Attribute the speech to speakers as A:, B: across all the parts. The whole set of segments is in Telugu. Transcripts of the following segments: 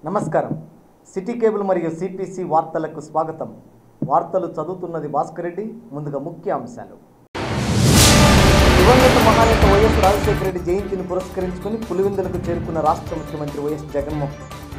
A: నమస్కారం సిటీ కేబుల్ మరియు సిపిసి వార్తలకు స్వాగతం వార్తలు చదువుతున్నది భాస్కర్ రెడ్డి ముందుగా ముఖ్య అంశాలు దివంగత మహానేత వైఎస్ రాజశేఖర రెడ్డి జయంతిని పురస్కరించుకుని పులివెందులకు చేరుకున్న రాష్ట్ర ముఖ్యమంత్రి వైఎస్ జగన్మోహన్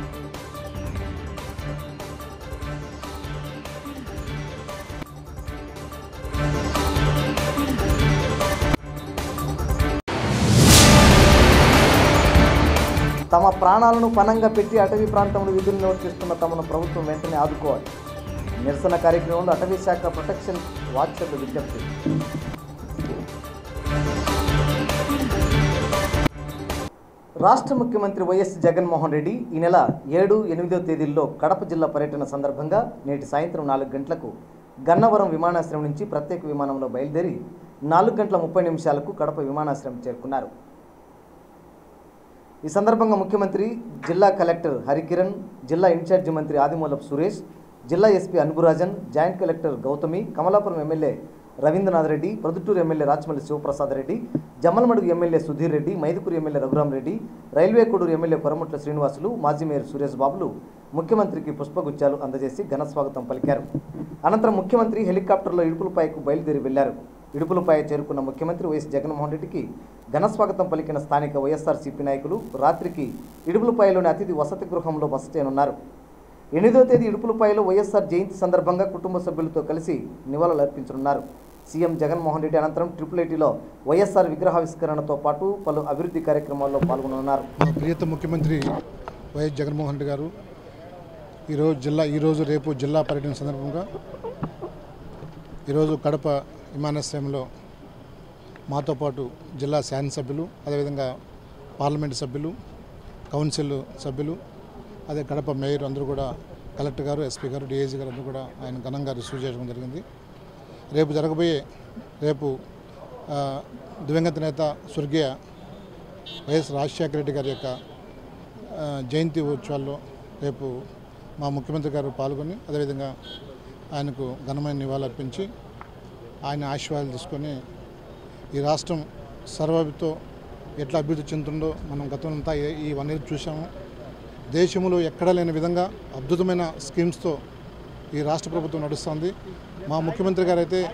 A: తమ ప్రాణాలను పణంగా పెట్టి అటవీ ప్రాంతంలో విధులు నిర్వర్తిస్తున్న తమను ప్రభుత్వం వెంటనే ఆదుకోవాలి నిరసన కార్యక్రమంలో అటవీ శాఖ ప్రొటెక్షన్ వాచర్లు విజ్ఞప్తి రాష్ట్ర ముఖ్యమంత్రి వైఎస్ జగన్మోహన్ రెడ్డి ఈ నెల ఏడు ఎనిమిదో తేదీల్లో కడప జిల్లా పర్యటన సందర్భంగా నేటి సాయంత్రం నాలుగు గంటలకు గన్నవరం విమానాశ్రయం నుంచి ప్రత్యేక విమానంలో బయలుదేరి నాలుగు గంటల ముప్పై నిమిషాలకు కడప విమానాశ్రయం చేరుకున్నారు ఈ సందర్భంగా ముఖ్యమంత్రి జిల్లా కలెక్టర్ హరికిరణ్ జిల్లా ఇన్ఛార్జి మంత్రి ఆదిమూలపు సురేష్ జిల్లా SP Anburajan joint collector Gautami Kamalapuram MLA Ravindranath Reddy Proddatur MLA Rachamalli Sivaprasad Reddy Jammalamadugu MLA Sudhir Reddy Mydukur MLA Raghuram Reddy railway Koduru MLA Koramutla Srinivasulu మాజీ మేయర్ సురేష్ బాబులు ముఖ్యమంత్రికి పుష్పగుచ్చాలు అందజేసి ఘన స్వాగతం పలికారు అనంతరం ముఖ్యమంత్రి హెలికాప్టర్లో ఇడుపులపాయకు బయలుదేరి వెళ్లారు ఇడుపులపాయ చేరుకున్న ముఖ్యమంత్రి వైఎస్ జగన్మోహన్ రెడ్డికి ఘన స్వాగతం పలికిన స్థానిక వైఎస్ఆర్సీపీ నాయకులు రాత్రికి ఇడుపులపాయలోని అతిథి వసతి గృహంలో బస చేయనున్నారు ఎనిమిదో తేదీ ఇడుపులపాయలో వైఎస్ఆర్ జయంతి సందర్భంగా కుటుంబ సభ్యులతో కలిసి నివాళులు అర్పించనున్నారు సీఎం జగన్మోహన్ రెడ్డి అనంతరం ట్రిపుల్ ఐటీలో వైఎస్ఆర్ విగ్రహావిష్కరణతో పాటు పలు అభివృద్ధి కార్యక్రమాల్లో పాల్గొననున్నారు
B: మన ప్రియత ముఖ్యమంత్రి వైఎస్ జగన్మోహన్ రెడ్డి గారు ఈరోజు జిల్లా ఈరోజు రేపు జిల్లా పర్యటన సందర్భంగా ఈరోజు కడప విమానాశ్రయంలో మాతో పాటు జిల్లా శాసనసభ్యులు అదేవిధంగా పార్లమెంటు సభ్యులు కౌన్సిల్ సభ్యులు అదే కడప మేయర్ అందరూ కూడా కలెక్టర్ గారు ఎస్పీ గారు డిఐజీ గారు అందరూ కూడా ఆయన ఘనంగా రిసీవ్ చేయడం జరిగింది రేపు జరగబోయే రేపు ఆ, దివంగత నేత స్వర్గీయ వైఎస్ రాజశేఖర రెడ్డి గారి యొక్క ఆ, జయంతి ఉత్సవాల్లో రేపు మా ముఖ్యమంత్రి గారు పాల్గొని అదేవిధంగా ఆయనకు ఘనమైన నివాళులు అర్పించి ఆయన ఆశీర్వాదాలు తీసుకొని ఈ రాష్ట్రం సర్వతో ఎట్లా అభివృద్ధి చెందుతుందో మనం గతంలో ఈ- ఈ వన్ ఇయర్ చూసాము దేశంలో ఎక్కడా లేని విధంగా అద్భుతమైన స్కీమ్స్తో ఈ రాష్ట్ర ప్రభుత్వం నడుస్తుంది మా ముఖ్యమంత్రి గారు అయితే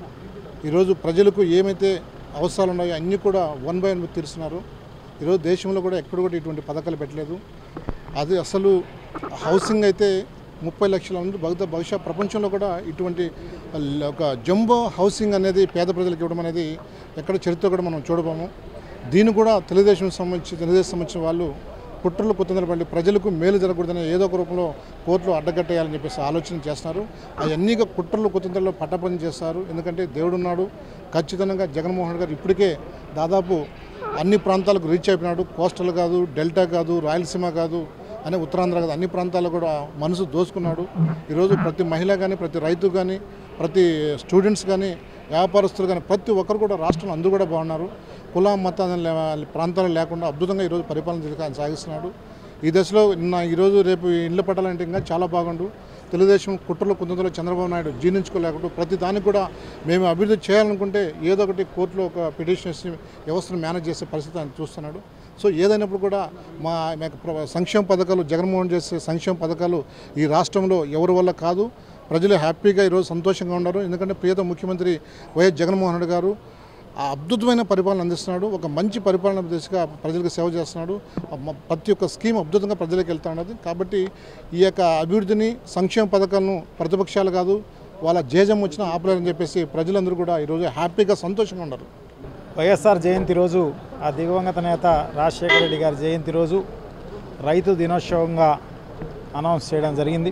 B: ఈరోజు ప్రజలకు ఏమైతే అవసరాలు ఉన్నాయో అన్నీ కూడా వన్ బై వన్ తీరుస్తున్నారు ఈరోజు దేశంలో కూడా ఎక్కడ కూడా ఇటువంటి పథకాలు పెట్టలేదు అది అసలు హౌసింగ్ అయితే ముప్పై లక్షల ఉంది భవిత బహుశా ప్రపంచంలో కూడా ఇటువంటి ల- ఒక జంబో హౌసింగ్ అనేది పేద ప్రజలకు ఇవ్వడం అనేది ఎక్కడ చరిత్ర కూడా మనం చూడబోము దీన్ని కూడా తెలుగుదేశం సంబంధించి తెలుగుదేశం సంబంధించిన వాళ్ళు కుట్రలు కుతంత్రాలు పడి ప్రజలకు మేలు జరగకూడదని ఏదో ఒక రూపంలో కోర్టులో అడ్డగట్టేయాలని చెప్పేసి ఆలోచన చేస్తున్నారు అవన్నీ కుట్రలు కుతంత్రాలు పట్టపని చేస్తారు ఎందుకంటే దేవుడు ఉన్నాడు ఖచ్చితంగా జగన్మోహన్ గారు ఇప్పటికే దాదాపు అన్ని ప్రాంతాలకు రీచ్ అయిపోయినాడు కోస్టల్ కాదు డెల్టా కాదు రాయలసీమ కాదు అనే ఉత్తరాంధ్ర కాదు అన్ని ప్రాంతాల్లో కూడా మనసు దోచుకున్నాడు ఈరోజు ప్రతి మహిళ కానీ ప్రతి రైతు కానీ ప్రతి స్టూడెంట్స్ కానీ వ్యాపారస్తులు కానీ ప్రతి ఒక్కరు కూడా రాష్ట్రంలో అందరూ కూడా బాగున్నారు కుల మత అనే లే- ప్రాంతాలు లేకుండా అద్భుతంగా ఈరోజు పరిపాలన చేసి ఆయన సాగిస్తున్నాడు ఈ దశలో నిన్న ఈరోజు రేపు ఇల్లు పట్టాలంటే ఇంకా చాలా బాగుండు తెలుగుదేశం కుట్రలు కుందంలో చంద్రబాబు నాయుడు జీర్ణించుకోలేకుండా ప్రతి దానికి కూడా మేము అభివృద్ధి చేయాలనుకుంటే ఏదో ఒకటి కోర్టులో ఒక పిటిషన్ వేసి వ్యవస్థను మేనేజ్ చేసే పరిస్థితి ఆయన చూస్తున్నాడు సో ఏదైనప్పుడు కూడా మా మా యొక్క ప్ర- సంక్షేమ పథకాలు జగన్మోహన్ చేసే సంక్షేమ పథకాలు ఈ రాష్ట్రంలో ఎవరి వల్ల కాదు ప్రజలు హ్యాపీగా ఈరోజు సంతోషంగా ఉన్నారు ఎందుకంటే ప్రియత ముఖ్యమంత్రి వైఎస్ జగన్మోహన్ రెడ్డి గారు ఆ అద్భుతమైన పరిపాలన అందిస్తున్నాడు ఒక మంచి పరిపాలన దిశగా ప్రజలకు సేవ చేస్తున్నాడు ఆ మ- ప్రతి ఒక్క స్కీమ్ అద్భుతంగా ప్రజలకు వెళ్తా ఉన్నది కాబట్టి ఈ యొక్క అభివృద్ధిని సంక్షేమ పథకాలను ప్రతిపక్షాలు కాదు వాళ్ళ జేజం వచ్చినా ఆపలేరని చెప్పేసి ప్రజలందరూ కూడా ఈరోజు హ్యాపీగా సంతోషంగా ఉన్నారు
C: వైఎస్ఆర్ జయంతి రోజు ఆ దివంగత నేత రాజశేఖర రెడ్డి గారి జయంతి రోజు రైతు దినోత్సవంగా అనౌన్స్ చేయడం జరిగింది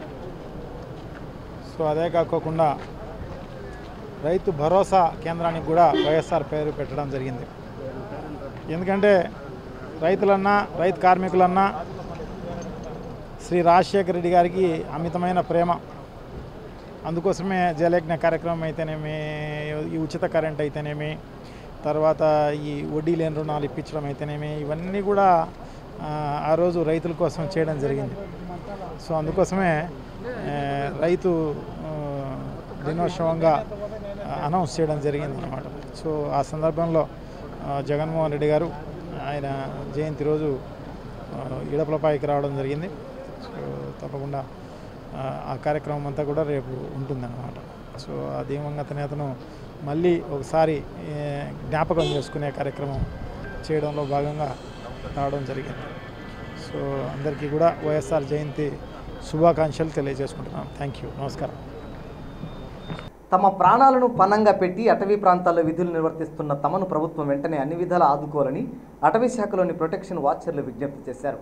C: సో అదే కాకోకుండా రైతు భరోసా కేంద్రానికి కూడా వైఎస్ఆర్ పేరు పెట్టడం జరిగింది ఎందుకంటే రైతులన్నా రైతు కార్మికులన్నా శ్రీ రాజశేఖర రెడ్డి గారికి అమితమైన ప్రేమ అందుకోసమే జలయజ్ఞ కార్యక్రమం అయితేనేమి ఈ ఉచిత కరెంట్ అయితేనేమి తర్వాత ఈ వడ్డీ లేని రుణాలు ఇప్పించడం అయితేనేమి ఇవన్నీ కూడా ఆ, ఆ రోజు రైతుల కోసం చేయడం జరిగింది సో అందుకోసమే ఆ, రైతు ఆ, దినోత్సవంగా అనౌన్స్ చేయడం జరిగింది అనమాట సో ఆ సందర్భంలో ఆ, జగన్మోహన్ రెడ్డి గారు ఆయన జయంతి రోజు ఆ, ఇడపలపాయికి రావడం జరిగింది సో తప్పకుండా ఆ, ఆ కార్యక్రమం అంతా కూడా రేపు ఉంటుందన్నమాట సో ఆ దివంగత నేతను మళ్ళీ ఒకసారి ఏ, జ్ఞాపకం చేసుకునే కార్యక్రమం చేయడంలో భాగంగా రావడం జరిగింది సో అందరికీ కూడా వైఎస్ఆర్ జయంతి శుభాకాంక్షలు తెలియజేసుకుంటున్నాను థ్యాంక్ యూ నమస్కారం
A: తమ ప్రాణాలను పణంగా పెట్టి అటవీ ప్రాంతాల్లో విధులు నిర్వర్తిస్తున్న తమను ప్రభుత్వం వెంటనే అన్ని విధాలా ఆదుకోవాలని అటవీ శాఖలోని ప్రొటెక్షన్ వాచర్లు విజ్ఞప్తి చేశారు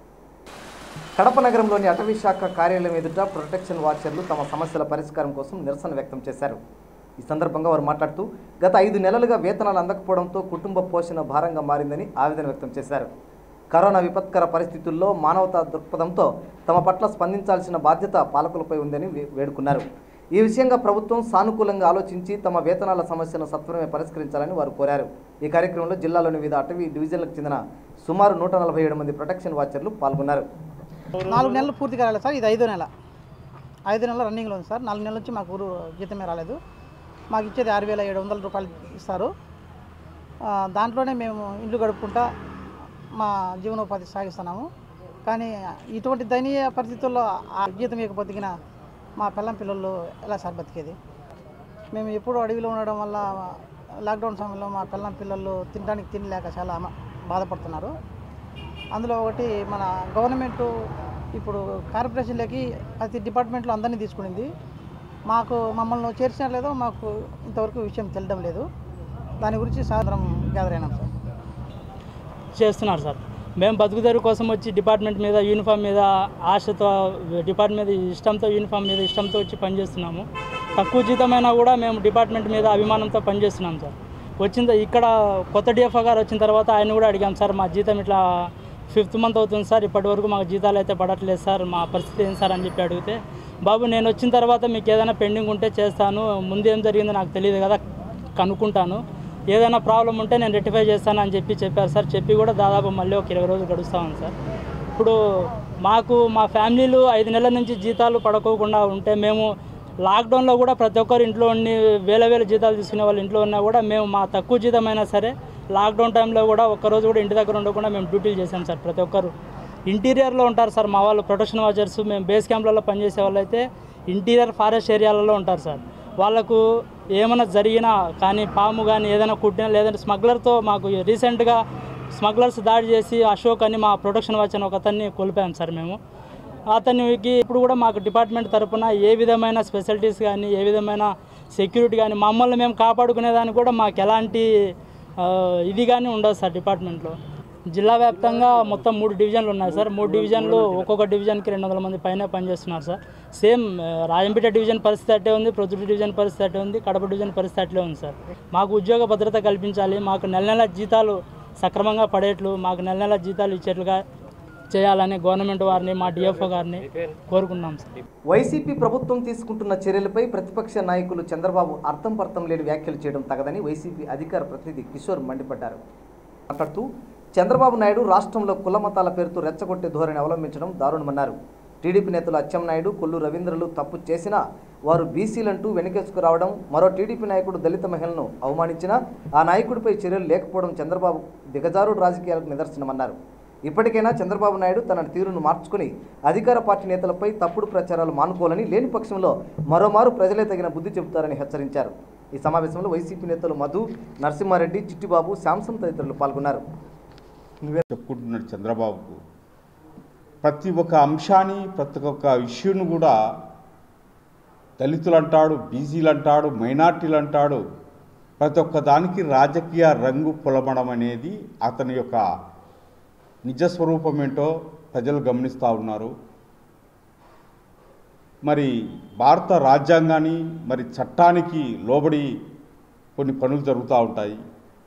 A: కడప నగరంలోని అటవీ శాఖ కార్యాలయం ఎదుట ప్రొటెక్షన్ వాచర్లు తమ సమస్యల పరిష్కారం కోసం నిరసన వ్యక్తం చేశారు ఈ సందర్భంగా వారు మాట్లాడుతూ గత ఐదు నెలలుగా వేతనాలు అందకపోవడంతో కుటుంబ పోషణ భారంగా మారిందని ఆవేదన వ్యక్తం చేశారు కరోనా విపత్కర పరిస్థితుల్లో మానవతా దృక్పథంతో తమ పట్ల స్పందించాల్సిన బాధ్యత పాలకులపై ఉందని వే- వేడుకున్నారు ఈ విషయంగా ప్రభుత్వం సానుకూలంగా ఆలోచించి తమ వేతనాల సమస్యను సత్వరమే పరిష్కరించాలని వారు కోరారు ఈ కార్యక్రమంలో జిల్లాలోని వివిధ అటవీ డివిజన్లకు చెందిన సుమారు నూట నలభై ఏడు మంది ప్రొటెక్షన్ వాచర్లు పాల్గొన్నారు
D: నాలుగు నెలలు పూర్తి కాలేదు సార్ ఇది ఐదో నెల ఐదు నెలల రన్నింగ్లో ఉంది సార్ నాలుగు నెలల నుంచి మాకు ఊరు జీతమే రాలేదు మాకు ఇచ్చేది ఆరు వేల ఏడు వందల రూపాయలు ఇస్తారు ఆ, దాంట్లోనే మేము ఇల్లు గడుపుకుంటా మా జీవనోపాధి సాగిస్తున్నాము కానీ ఇటువంటి దయనీయ పరిస్థితుల్లో ఆ జీతం ఇవ్వకపోతే గిన మా పిల్లం పిల్లలు ఎలా సార్ బతికేది మేము ఎప్పుడు అడవిలో ఉండడం వల్ల లాక్డౌన్ సమయంలో మా పిల్లం పిల్లలు తినడానికి తిండి లేక చాలా మ- బాధపడుతున్నారు అందులో ఒకటి మన గవర్నమెంట్ ఇప్పుడు కార్పొరేషన్లకి ప్రతి డిపార్ట్మెంట్లో అందరినీ తీసుకునింది మాకు మమ్మల్ని చేర్చిన లేదో మాకు ఇంతవరకు విషయం తెలియడం లేదు దాని గురించి సాయంత్రం గ్యాదర్ అయినాం సార్
E: చేస్తున్నారు సార్ మేము బతుకుదెరు కోసం వచ్చి డిపార్ట్మెంట్ మీద యూనిఫామ్ మీద ఆశతో డిపార్ట్మెంట్ మీద ఇష్టంతో యూనిఫామ్ మీద ఇష్టంతో వచ్చి పనిచేస్తున్నాము తక్కువ జీతమైనా కూడా మేము డిపార్ట్మెంట్ మీద అభిమానంతో పనిచేస్తున్నాం సార్ వచ్చిన త- ఇక్కడ కొత్త డిఎఫ్ఓ గారు వచ్చిన తర్వాత ఆయన కూడా అడిగాం సార్ మా జీతం ఇట్లా ఫిఫ్త్ మంత్ అవుతుంది సార్ ఇప్పటి వరకు మాకు జీతాలు అయితే పడట్లేదు సార్ మా పరిస్థితి ఏం సార్ అని చెప్పి అడిగితే బాబు నేను వచ్చిన తర్వాత మీకు ఏదైనా పెండింగ్ ఉంటే చేస్తాను ముందు ఏం జరిగిందో నాకు తెలియదు కదా కనుక్కుంటాను ఏదైనా ప్రాబ్లం ఉంటే నేను రెక్టిఫై చేస్తాను అని చెప్పి చెప్పారు సార్ చెప్పి కూడా దాదాపు మళ్ళీ ఒక ఇరవై రోజులు గడుస్తూ ఉంది సార్ ఇప్పుడు మాకు మా ఫ్యామిలీలు ఐదు నెలల నుంచి జీతాలు పడుకోకుండా ఉంటే మేము లాక్డౌన్లో కూడా ప్రతి ఒక్కరు ఇంట్లో ఉండి వేల వేల జీతాలు తీసుకునే వాళ్ళు ఇంట్లో ఉన్నా కూడా మేము మా తక్కువ జీతం అయినా సరే లాక్డౌన్ టైంలో కూడా ఒక్కరోజు కూడా ఇంటి దగ్గర ఉండకుండా మేము డ్యూటీలు చేసాం సార్ ప్రతి ఒక్కరు ఇంటీరియర్లో ఉంటారు సార్ మా వాళ్ళు ప్రొటెక్షన్ వాచర్స్ మేము బేస్ క్యాంప్లలో పనిచేసే వాళ్ళు అయితే ఇంటీరియర్ ఫారెస్ట్ ఏరియాలలో ఉంటారు సార్ వాళ్ళకు ఏమైనా జరిగినా కానీ పాము కానీ ఏదైనా కుట్టినా లేదంటే స్మగ్లర్తో మాకు రీసెంట్గా స్మగ్లర్స్ దాడి చేసి అశోక్ అని మా ప్రొటెక్షన్ వాచ్ అని ఒక అతన్ని కోల్పోయాం సార్ మేము అతనికి ఇప్పుడు కూడా మాకు డిపార్ట్మెంట్ తరపున ఏ విధమైన స్పెషాలిటీస్ కానీ ఏ విధమైన సెక్యూరిటీ కానీ మమ్మల్ని మేము కాపాడుకునేదానికి కూడా మాకు ఎలాంటి ఆ, ఇది కానీ ఉండదు సార్ డిపార్ట్మెంట్లో జిల్లా వ్యాప్తంగా మొత్తం మూడు డివిజన్లు ఉన్నాయి సార్ మూడు డివిజన్లు ఒక్కొక్క డివిజన్కి రెండు వందల మంది పైన పనిచేస్తున్నారు సార్ సేమ్ ఆ, రాజంపేట డివిజన్ పరిస్థితి అట్టే ఉంది ప్రొద్దుటూరు డివిజన్ పరిస్థితి అట్టే ఉంది కడప డివిజన్ పరిస్థితి అట్లే ఉంది సార్ మాకు ఉద్యోగ భద్రత కల్పించాలి మాకు నెల నెల జీతాలు సక్రమంగా పడేట్లు మాకు నెల నెల జీతాలు ఇచ్చేట్లుగా చేయాలని గవర్నమెంట్ వారిని మా డిఎఫ్ఓ గారిని కోరుకున్నాం సార్
A: వైసీపీ ప్రభుత్వం తీసుకుంటున్న చర్యలపై ప్రతిపక్ష నాయకులు చంద్రబాబు అర్థం పర్థం లేని వ్యాఖ్యలు చేయడం తగదని వైసీపీ అధికార ప్రతినిధి కిషోర్ మండిపడ్డారు మాట్లాడుతూ చంద్రబాబు నాయుడు రాష్ట్రంలో కుల మతాల పేరుతో రెచ్చగొట్టే ధోరణి అవలంబించడం దారుణమన్నారు టీడీపీ నేతలు అచ్చెన్నాయుడు కొల్లు రవీంద్రలు తప్పు చేసినా వారు బీసీలంటూ వెనుకేసుకు రావడం మరో టీడీపీ నాయకుడు దళిత మహిళలను అవమానించినా ఆ నాయకుడిపై చర్యలు లేకపోవడం చంద్రబాబు దిగజారుడు రాజకీయాలకు నిదర్శనమన్నారు ఇప్పటికైనా చంద్రబాబు నాయుడు తన తీరును మార్చుకుని అధికార పార్టీ నేతలపై తప్పుడు ప్రచారాలు మానుకోవాలని లేని పక్షంలో మరోమారు ప్రజలే తగిన బుద్ధి చెబుతారని హెచ్చరించారు ఈ సమావేశంలో వైసీపీ నేతలు మధు నరసింహారెడ్డి చిట్టిబాబు శాంసం తదితరులు పాల్గొన్నారు
F: చెప్పుకుంటున్నాడు చంద్రబాబుకు ప్రతి ఒక్క అంశాన్ని ప్రతి ఒక్క ఇష్యూను కూడా దళితులు అంటాడు బీసీలు అంటాడు మైనార్టీలు అంటాడు ప్రతి ఒక్క దానికి రాజకీయ రంగు పొలమడం అనేది అతని యొక్క నిజస్వరూపం ఏంటో ప్రజలు గమనిస్తూ ఉన్నారు మరి భారత రాజ్యాంగాన్ని మరి చట్టానికి లోబడి కొన్ని పనులు జరుగుతూ ఉంటాయి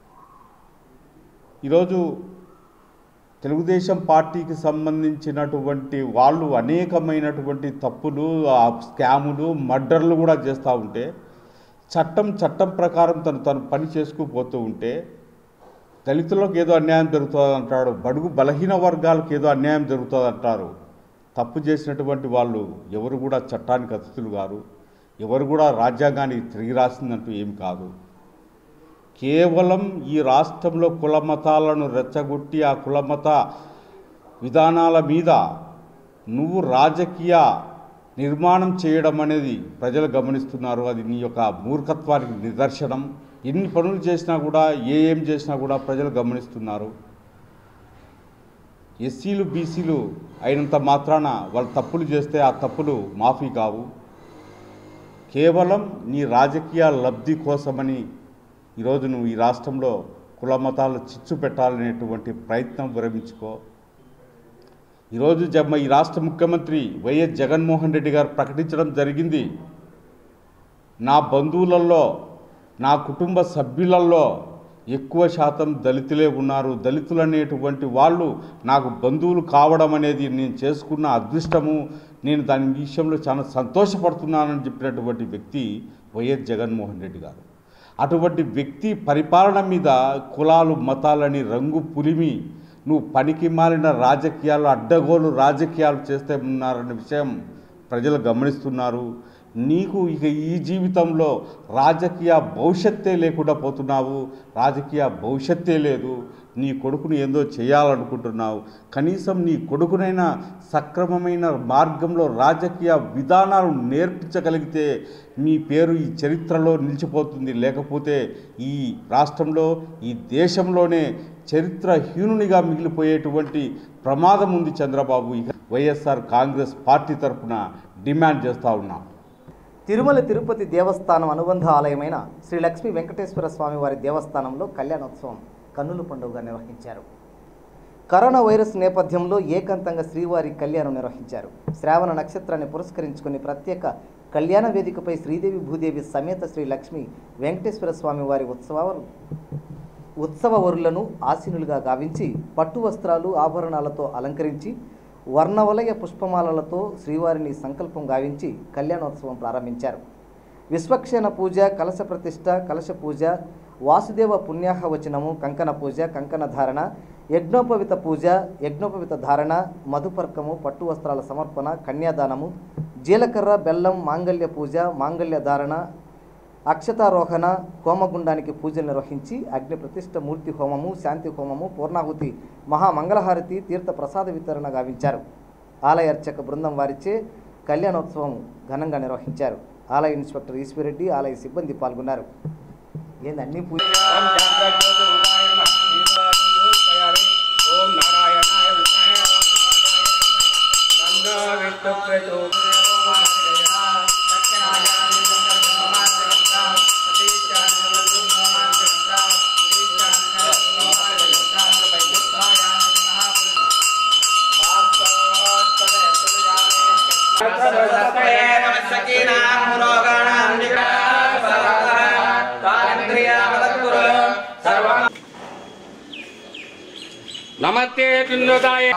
F: ఈరోజు తెలుగుదేశం పార్టీకి సంబంధించినటువంటి వాళ్ళు అనేకమైనటువంటి తప్పులు ఆ స్కాములు మర్డర్లు కూడా చేస్తూ ఉంటే చట్టం చట్టం ప్రకారం తను తను పని చేసుకుపోతూ ఉంటే దళితులకు ఏదో అన్యాయం జరుగుతుంది అంటాడు బడుగు బలహీన వర్గాలకు ఏదో అన్యాయం జరుగుతుంది అంటారు తప్పు చేసినటువంటి వాళ్ళు ఎవరు కూడా చట్టానికి అతిథులు గారు ఎవరు కూడా రాజ్యాంగానికి తిరిగి రాసిందంటూ ఏం కాదు కేవలం ఈ రాష్ట్రంలో కుల మతాలను రెచ్చగొట్టి ఆ కులమత విధానాల మీద నువ్వు రాజకీయ నిర్మాణం చేయడం అనేది ప్రజలు గమనిస్తున్నారు అది నీ యొక్క మూర్ఖత్వానికి నిదర్శనం ఎన్ని పనులు చేసినా కూడా ఏ ఏం చేసినా కూడా ప్రజలు గమనిస్తున్నారు ఎస్సీలు బీసీలు అయినంత మాత్రాన వాళ్ళు తప్పులు చేస్తే ఆ తప్పులు మాఫీ కావు కేవలం నీ రాజకీయ లబ్ధి కోసమని ఈరోజు నువ్వు ఈ రాష్ట్రంలో కుల మతాలు చిచ్చు పెట్టాలనేటువంటి ప్రయత్నం విరమించుకో ఈరోజు జమ ఈ రాష్ట్ర ముఖ్యమంత్రి వైఎస్ జగన్మోహన్ రెడ్డి గారు ప్రకటించడం జరిగింది నా బంధువులలో నా కుటుంబ సభ్యులలో ఎక్కువ శాతం దళితులే ఉన్నారు దళితులు అనేటువంటి వాళ్ళు నాకు బంధువులు కావడం అనేది నేను చేసుకున్న అదృష్టము నేను దాని విషయంలో చాలా సంతోషపడుతున్నానని చెప్పినటువంటి వ్యక్తి వైఎస్ జగన్మోహన్ రెడ్డి గారు అటువంటి వ్యక్తి పరిపాలన మీద కులాలు మతాలని రంగు పులిమి నువ్వు పనికి మాలిన రాజకీయాలు అడ్డగోలు రాజకీయాలు చేస్తే ఉన్నారన్న విషయం ప్రజలు గమనిస్తున్నారు నీకు ఇక ఈ జీవితంలో రాజకీయ భవిష్యత్తే లేకుండా పోతున్నావు రాజకీయ భవిష్యత్తే లేదు నీ కొడుకుని ఏందో చేయాలనుకుంటున్నావు కనీసం నీ కొడుకునైనా సక్రమమైన మార్గంలో రాజకీయ విధానాలు నేర్పించగలిగితే మీ పేరు ఈ చరిత్రలో నిలిచిపోతుంది లేకపోతే ఈ రాష్ట్రంలో ఈ దేశంలోనే చరిత్రహీనునిగా మిగిలిపోయేటువంటి ప్రమాదం ఉంది చంద్రబాబు ఇక వైఎస్ఆర్ కాంగ్రెస్ పార్టీ తరఫున డిమాండ్ చేస్తూ ఉన్నాం
A: తిరుమల తిరుపతి దేవస్థానం అనుబంధ ఆలయమైన శ్రీ లక్ష్మీ వెంకటేశ్వర స్వామి వారి దేవస్థానంలో కళ్యాణోత్సవం కన్నుల పండుగగా నిర్వహించారు కరోనా వైరస్ నేపథ్యంలో ఏకాంతంగా శ్రీవారి కళ్యాణం నిర్వహించారు శ్రావణ నక్షత్రాన్ని పురస్కరించుకుని ప్రత్యేక కళ్యాణ వేదికపై శ్రీదేవి భూదేవి సమేత శ్రీ లక్ష్మీ వెంకటేశ్వర స్వామి వారి ఉత్సవాలు ఉత్సవ వరులను ఆసీనులుగా గావించి పట్టు వస్త్రాలు ఆభరణాలతో అలంకరించి వర్ణవలయ పుష్పమాలలతో శ్రీవారిని సంకల్పం గావించి కళ్యాణోత్సవం ప్రారంభించారు విశ్వక్షేణ పూజ కలశ ప్రతిష్ట కలశ పూజ వాసుదేవ పుణ్యాహ వచనము కంకణ పూజ కంకణ ధారణ యజ్ఞోపవిత పూజ యజ్ఞోపవిత ధారణ మధుపర్కము పట్టు వస్త్రాల సమర్పణ కన్యాదానము జీలకర్ర బెల్లం మాంగళ్య పూజ మాంగళ్య ధారణ అక్షతారోహణ హోమగుండానికి పూజలు నిర్వహించి అగ్ని ప్రతిష్ఠ మూర్తి హోమము శాంతి హోమము పూర్ణాహుతి మహామంగళహారతి తీర్థ ప్రసాద వితరణ గావించారు ఆలయ అర్చక బృందం వారిచే కళ్యాణోత్సవం ఘనంగా నిర్వహించారు ఆలయ ఇన్స్పెక్టర్ ఈశ్వరెడ్డి ఆలయ సిబ్బంది పాల్గొన్నారు ఏంది అన్ని పూజ
G: ఓం నారాయణాయ విద్మహే తన్నో విష్ణు నమస్తే కిన్నదాయ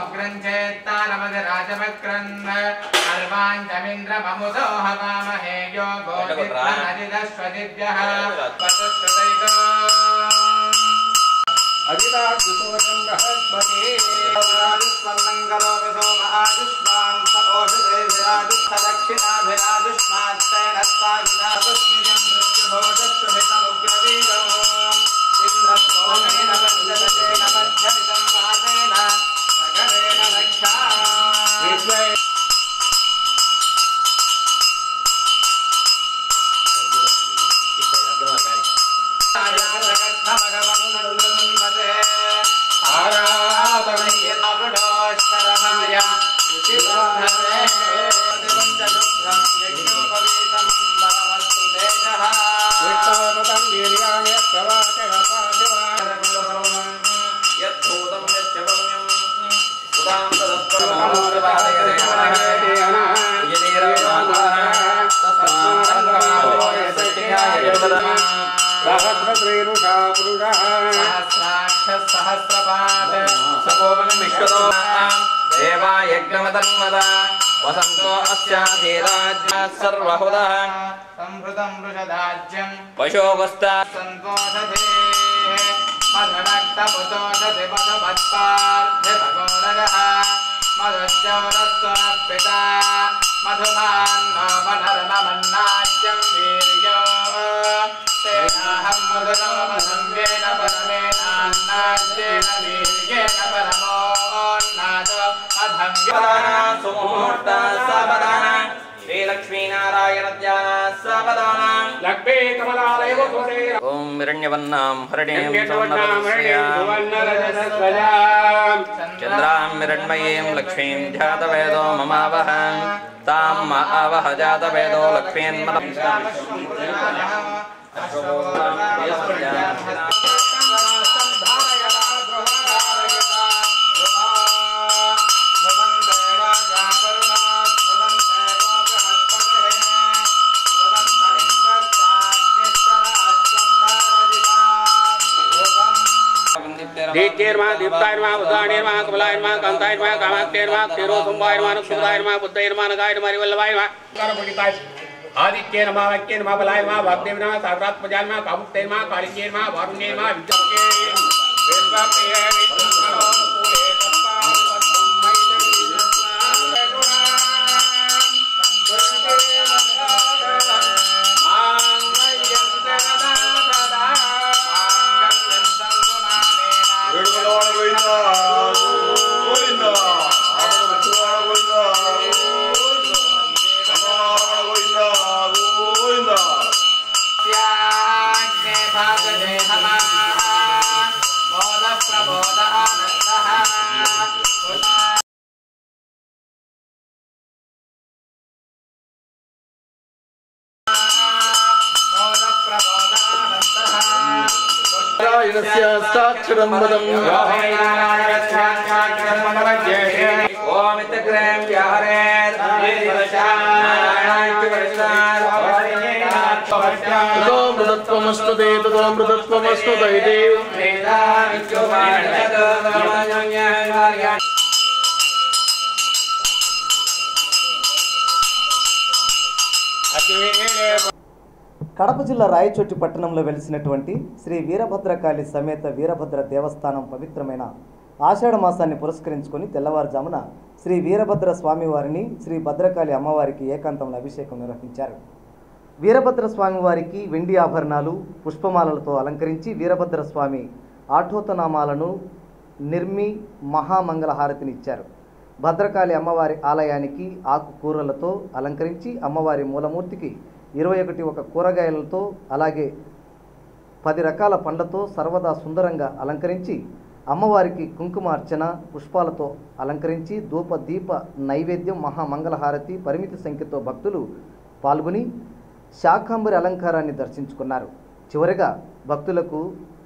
H: వసంతో అస్యాధీరాజ్య సర్వహుదః
I: సంహృతం వృషదాజ్యం
H: పశోవస్తా
I: సంతోషధే మధునక్తపుతోషధి మధుమత్పార్థిభగోరగः మధుజ్జౌరస్వ పితా మధుమాన్నో మనర్మమన్నాజ్యం వీర్యో తేనాహం మధునో మధుంగేన పరమేనాన్నాజ్యేన వీర్యేణ పరమోన్నాదో అధంగా
H: సుముహూర్త సావధాన శ్రీలక్ష్మీనారాయణ ధ్యాన సావధాన
G: లక్ష్మీ కమలాలయ వసుదే
H: ఓం హిరణ్యవన్నాం హరిణీం చంద్రాం హిరణ్మయీం లక్ష్మీం జాతవేదో మమావహ తాం మ అవహ జాతవేదో లక్ష్మీన్మద
G: దీప్తేర్మా దీప్తాయర్మా ఉదాహరణేర్మా కమలాయర్మా కాంతాయర్మా కామాక్తేర్మా క్షీరో కుంభాయర్మా నక్షుదాయర్మా బుద్ధైర్మా నగాయర్మా వల్లభాయర్మా ఆదిత్యేన మా వాక్యేన మా బలాయర్మా వాగ్దేవిన సాగ్రాత్ ప్రజాన్మా కాముక్తేర్మా కాళించేర్మా వారుణ్యేర్మా విద్యాకే విశ్వప్రియ విష్ణుమనో పూరే
H: ఓమిత్రగ్రహం వ్యాహరేత్
J: తదో మృతత్వమస్తు తే తదో మృతత్వమస్తు దైతే
A: కడప జిల్లా రాయచోటి పట్టణంలో వెలిసినటువంటి శ్రీ వీరభద్రకాళి సమేత వీరభద్ర దేవస్థానం పవిత్రమైన ఆషాఢ మాసాన్ని పురస్కరించుకొని తెల్లవారుజామున శ్రీ వీరభద్ర స్వామివారిని శ్రీ భద్రకాళి అమ్మవారికి ఏకాంతంలో అభిషేకం నిర్వహించారు వీరభద్ర స్వామివారికి వెండి ఆభరణాలు పుష్పమాలలతో అలంకరించి వీరభద్ర స్వామి ఆఠోతనామాలను నిర్మి మహామంగళ హారతినిచ్చారు భద్రకాళి అమ్మవారి ఆలయానికి ఆకుకూరలతో అలంకరించి అమ్మవారి మూలమూర్తికి ఇరవై ఒకటి ఒక కూరగాయలతో అలాగే పది రకాల పండ్లతో సర్వదా సుందరంగా అలంకరించి అమ్మవారికి కుంకుమార్చన పుష్పాలతో అలంకరించి ధూప దీప నైవేద్యం మహామంగళహారతి పరిమిత సంఖ్యతో భక్తులు పాల్గొని శాకాంబరి అలంకారాన్ని దర్శించుకున్నారు చివరగా భక్తులకు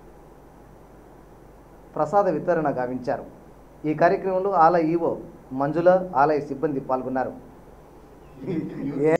A: ప్రసాద వితరణ గావించారు ఈ కార్యక్రమంలో ఆలయ ఈవో మంజుల ఆలయ సిబ్బంది పాల్గొన్నారు ఏ-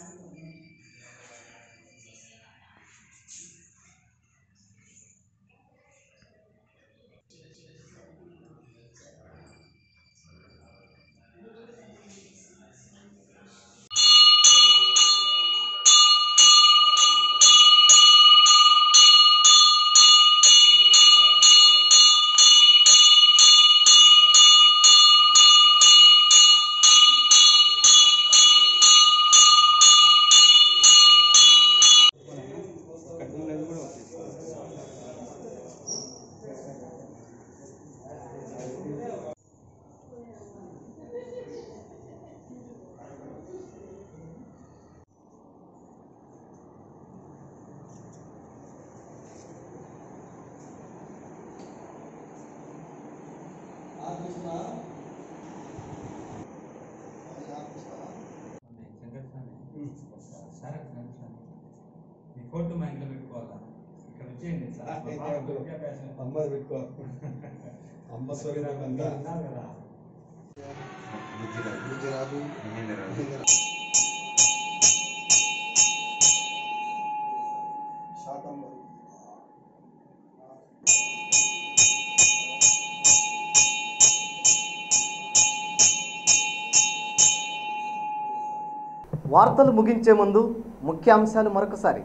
K: కోర్టు మా ఇంట్లో పెట్టుకోవాలా ఇక్కడ వచ్చేయండి సార్ మా పాప విద్యాభ్యాసం
L: అమ్మది పెట్టుకో అమ్మ స్వరూపం అంతా
K: ఉన్నారు కదా
L: గుజరాత్ శాకంబరి
A: వార్తలు ముగించే ముందు ముఖ్యాంశాలు మరొకసారి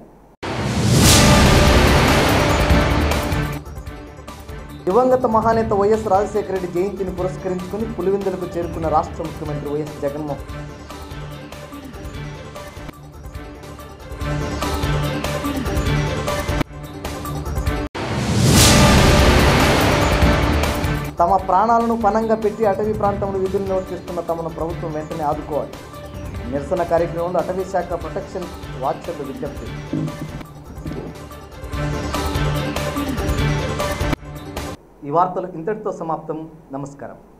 A: దివంగత మహానేత వైఎస్ రాజశేఖర రెడ్డి జయంతిని పురస్కరించుకుని పులివెందులకు చేరుకున్న రాష్ట్ర ముఖ్యమంత్రి వైఎస్ జగన్మోహన్ తమ ప్రాణాలను పనంగా పెట్టి అటవీ ప్రాంతంలో విధులు నిర్వర్తిస్తున్న తమను ప్రభుత్వం వెంటనే ఆదుకోవాలి నిరసన కార్యక్రమంలో అటవీ శాఖ ప్రొటెక్షన్ వాచర్ల విజ్ఞప్తి ఈ వార్తలు ఇంతటితో సమాప్తం నమస్కారం